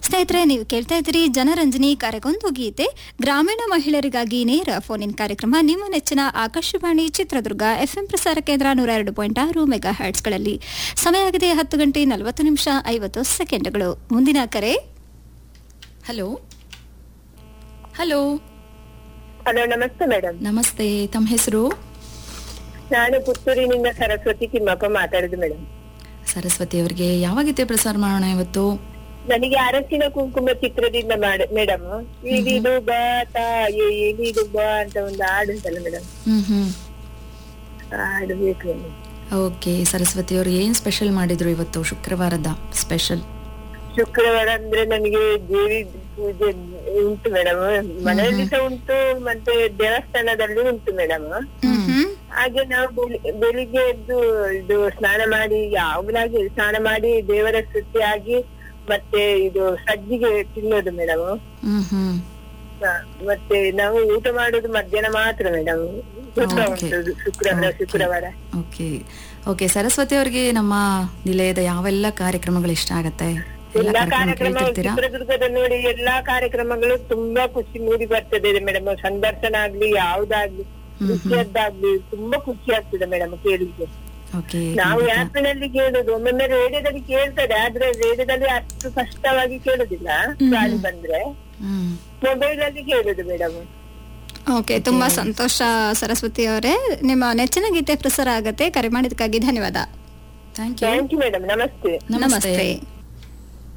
ಸ್ನೇಹಿತರೆ ನೀವು ಕೇಳ್ತಾ ಇದ್ದೀರಿ ಜನರಂಜನಿ ಕಾರ್ಯಕ್ಕೊಂದು ಗೀತೆ ಗ್ರಾಮೀಣ ಮಹಿಳೆಯರಿಗಾಗಿ ನೇರ ಫೋನ್ ಇನ್ ಕಾರ್ಯಕ್ರಮ ನಿಮ್ಮ ನೆಚ್ಚಿನ ಆಕಾಶವಾಣಿ ಚಿತ್ರದುರ್ಗ ಎಫ್ಎಂ ಪ್ರಸಾರ ಕೇಂದ್ರ ನೂರ ಎರಡು ಪಾಯಿಂಟ್ ಆರು ಮೆಗಾ ಹರ್ಟ್ಸ್ಗಳಲ್ಲಿ ಸಮಯ ಆಗಿದೆ ಹತ್ತು ಗಂಟೆ ನಲವತ್ತು ನಿಮಿಷ ಐವತ್ತು ಸೆಕೆಂಡ್ಗಳು ಮುಂದಿನ ಕರೆ ಹಲೋ ಹಲೋ ಹಲೋ ನಮಸ್ತೆ ಮೇಡಮ್ ನಮಸ್ತೆ ತಮ್ಮ ಹೆಸರು ನಾನು ಪುತ್ತೂರಿನಿಂದ ಸರಸ್ವತಿ ತಿಮ್ಮಪ್ಪ ಮಾತಾಡುದು ಮೇಡಮ್ ಸರಸ್ವತಿ ಅವರಿಗೆ ಯಾವ ಗೀತೆ ಪ್ರಸಾರ ಮಾಡೋಣ ಇವತ್ತು ನನಗೆ ಅರಸಿನ ಕುಂಕುಮ ಚಿತ್ರದಿಂದ ಮಾಡ ಮೇಡಮ್ ಇಳಿದು ಬಾ ತಾಯಿ ಇಳಿದು ಬಾ ಅಂತ ಒಂದು ಹಾಡು ಉಂಟಲ್ಲ ಮೇಡಮ್ ಹ್ಮ್ ಹ್ಮ್ ಹಾಡು ಬೇಕು ಮೇಡಮ್ ಓಕೆ ಸರಸ್ವತಿ ಅವರು ಏನ್ ಸ್ಪೆಷಲ್ ಮಾಡಿದ್ರು ಇವತ್ತು ಶುಕ್ರವಾರದ ಸ್ಪೆಷಲ್ ಶುಕ್ರವಾರ ಅಂದ್ರೆ ನನಗೆ ದೇವಿ ಪೂಜೆ ಉಂಟು ಮೇಡಮ್ ಮನೆಯಲ್ಲಿ ಸಹ ಉಂಟು ಮತ್ತೆ ದೇವಸ್ಥಾನದಲ್ಲಿ ಉಂಟು ಮೇಡಮ್ ಹಾಗೆ ನಾವು ಬೆಳಿ- ಬೆಳಿಗ್ಗೆ ಎದ್ದು ಇದು ಸ್ನಾನ ಮಾಡಿ ಯಾವಾಗಲಾಗಿ ಸ್ನಾನ ಮಾಡಿ ದೇವರ ಸ್ತುತಿ ಆಗಿ ಮತ್ತೆ ಇದು ಸಜ್ಜಿಗೆ ತಿನ್ನೋದು ಮೇಡಮ್ ಹ್ಮ್ ಹ್ಮ್ ಮತ್ತೆ ನಾವು ಊಟ ಮಾಡೋದು ಮಧ್ಯಾಹ್ನ ಮಾತ್ರ ಮೇಡಮ್ Okay. ಶುಕ್ರವಾರ ಶುಕ್ರವಾರ ಓಕೆ ಓಕೆ ಸರಸ್ವತಿ ಅವರಿಗೆ ನಮ್ಮ ನಿಲಯದ ಯಾವೆಲ್ಲ ಕಾರ್ಯಕ್ರಮಗಳು ಇಷ್ಟ ಆಗತ್ತೆ ಎಲ್ಲ ಎಲ್ಲಾ ಕಾರ್ಯಕ್ರಮ ಕಾರ್ಯಕ್ರಮ ಕೇಳ್ತಿರ್ತೀರಾ ಚಿತ್ರದುರ್ಗದ ನೋಡಿ ಎಲ್ಲಾ ಕಾರ್ಯಕ್ರಮಗಳು ತುಂಬಾ ಖುಷಿ ಮೂಡಿ ಬರ್ತದೆ ಮೇಡಮ್ ಸಂದರ್ಶನ ಆಗ್ಲಿ ಯಾವ್ದಾಗ್ಲಿ ಖುಷಿಯದ್ದಾಗ್ಲಿ ತುಂಬಾ ಖುಷಿ ಆಗ್ತದೆ ಮೇಡಮ್ ಕೇಳಿದ್ರೆ ಓಕೆ ನಾವು ಆ್ಯಪಿನಲ್ಲಿ ಕೇಳುದು ಒಮ್ಮೊಮ್ಮೆ ರೇಡಿಯೋದಲ್ಲಿ ಕೇಳ್ತದೆ ಆದ್ರೆ ರೇಡಿಯೋದಲ್ಲಿ ಅಷ್ಟು ಕಷ್ಟವಾಗಿ ಕೇಳುದಿಲ್ಲ ಗಾಳಿ ಬಂದ್ರೆ ಹ್ಮ್ ಮೊಬೈಲ್ ಅಲ್ಲಿ ಕೇಳುದು ಮೇಡಮ್ ಓಕೆ ತುಂಬಾ ಸಂತೋಷ ಸರಸ್ವತಿ ಅವರೇ ನಿಮ್ಮ ನೆಚ್ಚಿನ ಗೀತೆ ಪ್ರಸಾರ ಆಗತ್ತೆ ಕರೆ ಮಾಡಿದ್ದಕ್ಕಾಗಿ ಧನ್ಯವಾದ thank you thank you madam ನಮಸ್ತೆ ನಮಸ್ತೆ ನಮಸ್ತೆ